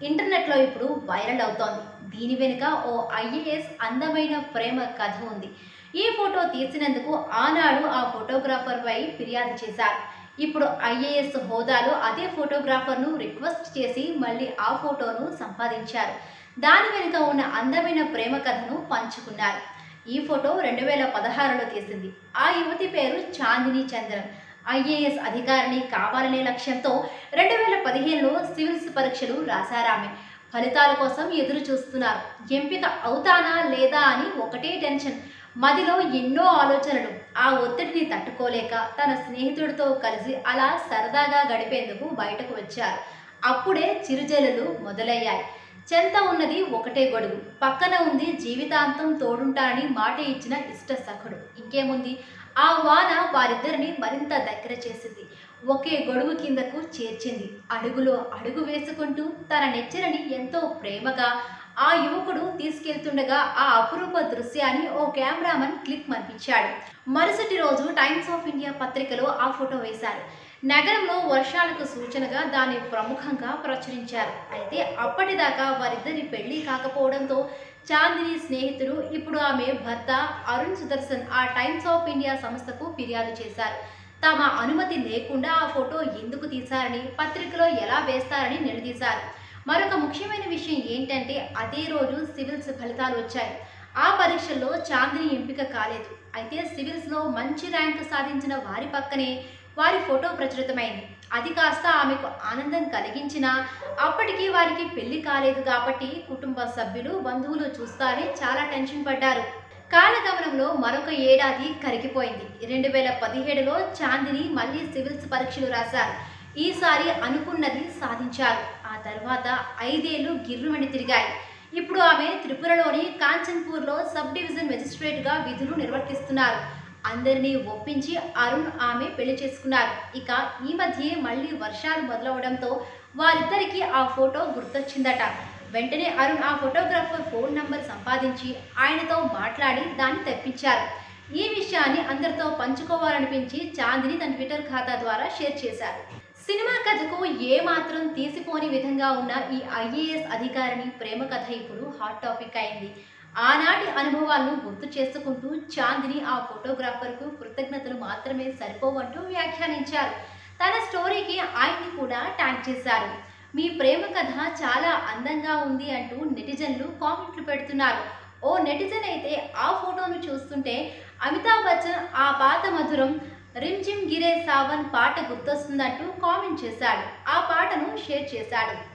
ఇంటర్నెట్లో ఇప్పుడు వైరల్ అవుతోంది దీని వెనుక ఓ ఐఏఎస్ అందమైన ప్రేమ కథ ఉంది ఈ ఫోటో తీసినందుకు ఆనాడు ఆ ఫోటోగ్రాఫర్పై ఫిర్యాదు చేశారు ఇప్పుడు ఐఏఎస్ హోదాలో అదే ఫోటోగ్రాఫర్ను రిక్వెస్ట్ చేసి మళ్ళీ ఆ ఫోటోను సంపాదించారు దాని వెనుక ఉన్న అందమైన ప్రేమ కథను పంచుకున్నారు ఈ ఫోటో రెండు వేల పదహారులో తీసింది ఆ యువతి పేరు చాందిని చంద్రన్ ఐఏఎస్ అధికారిని కావాలనే లక్ష్యంతో రెండు వేల పదిహేనులో సివిల్స్ పరీక్షలు రాశారామె ఫలితాల కోసం ఎదురు చూస్తున్నారు ఎంపిక అవుతానా లేదా అని ఒకటే టెన్షన్ మదిలో ఎన్నో ఆలోచనలు ఆ ఒత్తిడిని తట్టుకోలేక తన స్నేహితుడితో కలిసి అలా సరదాగా గడిపేందుకు బయటకు వచ్చారు అప్పుడే చిరుజల్లులు మొదలయ్యాయి చెంత ఉన్నది ఒకటే గొడుగు పక్కన ఉంది జీవితాంతం తోడుంటానని మాట ఇచ్చిన ఇష్ట సఖుడు ఇంకేముంది ఆ వాన వారిద్దరిని మరింత దగ్గర చేసింది ఒకే గొడుగు కిందకు చేర్చింది అడుగులో అడుగు వేసుకుంటూ తన నెచ్చరని ఎంతో ప్రేమగా ఆ యువకుడు తీసుకెళ్తుండగా ఆ అపురూప దృశ్యాన్ని ఓ కెమెరామన్ క్లిక్ మనిపించాడు మరుసటి రోజు టైమ్స్ ఆఫ్ ఇండియా పత్రికలో ఆ ఫోటో వేశారు నగరంలో వర్షాలకు సూచనగా దాన్ని ప్రముఖంగా ప్రచురించారు అయితే అప్పటిదాకా వారిద్దరి పెళ్లి కాకపోవడంతో చాందిని స్నేహితుడు ఇప్పుడు ఆమె భర్త అరుణ్ సుదర్శన్ ఆ టైమ్స్ ఆఫ్ ఇండియా సంస్థకు ఫిర్యాదు చేశారు తమ అనుమతి లేకుండా ఆ ఫోటో ఎందుకు తీశారని పత్రికలో ఎలా వేస్తారని నిలదీశారు మరొక ముఖ్యమైన విషయం ఏంటంటే అదే రోజు సివిల్స్ ఫలితాలు వచ్చాయి ఆ పరీక్షల్లో చాందిని ఎంపిక కాలేదు అయితే సివిల్స్లో మంచి ర్యాంకు సాధించిన వారి పక్కనే వారి ఫోటో ప్రచురితమైంది అది కాస్త ఆమెకు ఆనందం కలిగించినా అప్పటికి వారికి పెళ్లి కాలేదు కాబట్టి కుటుంబ సభ్యులు బంధువులు చూస్తారని చాలా టెన్షన్ పడ్డారు కాలగమనంలో మరొక ఏడాది కరిగిపోయింది రెండు వేల పదిహేడులో చాందిని మళ్ళీ సివిల్స్ పరీక్షలు రాశారు ఈసారి అనుకున్నది సాధించారు ఆ తర్వాత ఐదేళ్లు గిర్రుమణి తిరిగాయి ఇప్పుడు ఆమె త్రిపురలోని కాంచన్పూర్లో సబ్ డివిజన్ మెజిస్ట్రేట్గా విధులు నిర్వర్తిస్తున్నారు అందరినీ ఒప్పించి అరుణ్ ఆమె పెళ్లి చేసుకున్నారు ఇక ఈ మధ్య మళ్ళీ వర్షాలు మొదలవడంతో వారిద్దరికి ఆ ఫోటో గుర్తొచ్చిందట వెంటనే అరుణ్ ఆ ఫోటోగ్రాఫర్ ఫోన్ నంబర్ సంపాదించి ఆయనతో మాట్లాడి దాన్ని తెప్పించారు ఈ విషయాన్ని అందరితో పంచుకోవాలనిపించి చాందిని తన ట్విట్టర్ ఖాతా ద్వారా షేర్ చేశారు సినిమా కథకు ఏ మాత్రం తీసిపోని విధంగా ఉన్న ఈ ఐఏఎస్ అధికారిని ప్రేమ కథ ఇప్పుడు హాట్ టాపిక్ అయింది ఆనాటి అనుభవాలను గుర్తు చేసుకుంటూ చాందిని ఆ ఫోటోగ్రాఫర్కు కృతజ్ఞతలు మాత్రమే సరిపోవంటూ వ్యాఖ్యానించారు తన స్టోరీకి ఆయన్ని కూడా ట్యాగ్ చేశారు మీ ప్రేమ కథ చాలా అందంగా ఉంది అంటూ నెటిజన్లు కామెంట్లు పెడుతున్నారు ఓ నెటిజన్ అయితే ఆ ఫోటోను చూస్తుంటే అమితాబ్ బచ్చన్ ఆ పాత మధురం రిమ్ జిమ్ గిరే సావన్ పాట గుర్తొస్తుందంటూ కామెంట్ చేశాడు ఆ పాటను షేర్ చేశాడు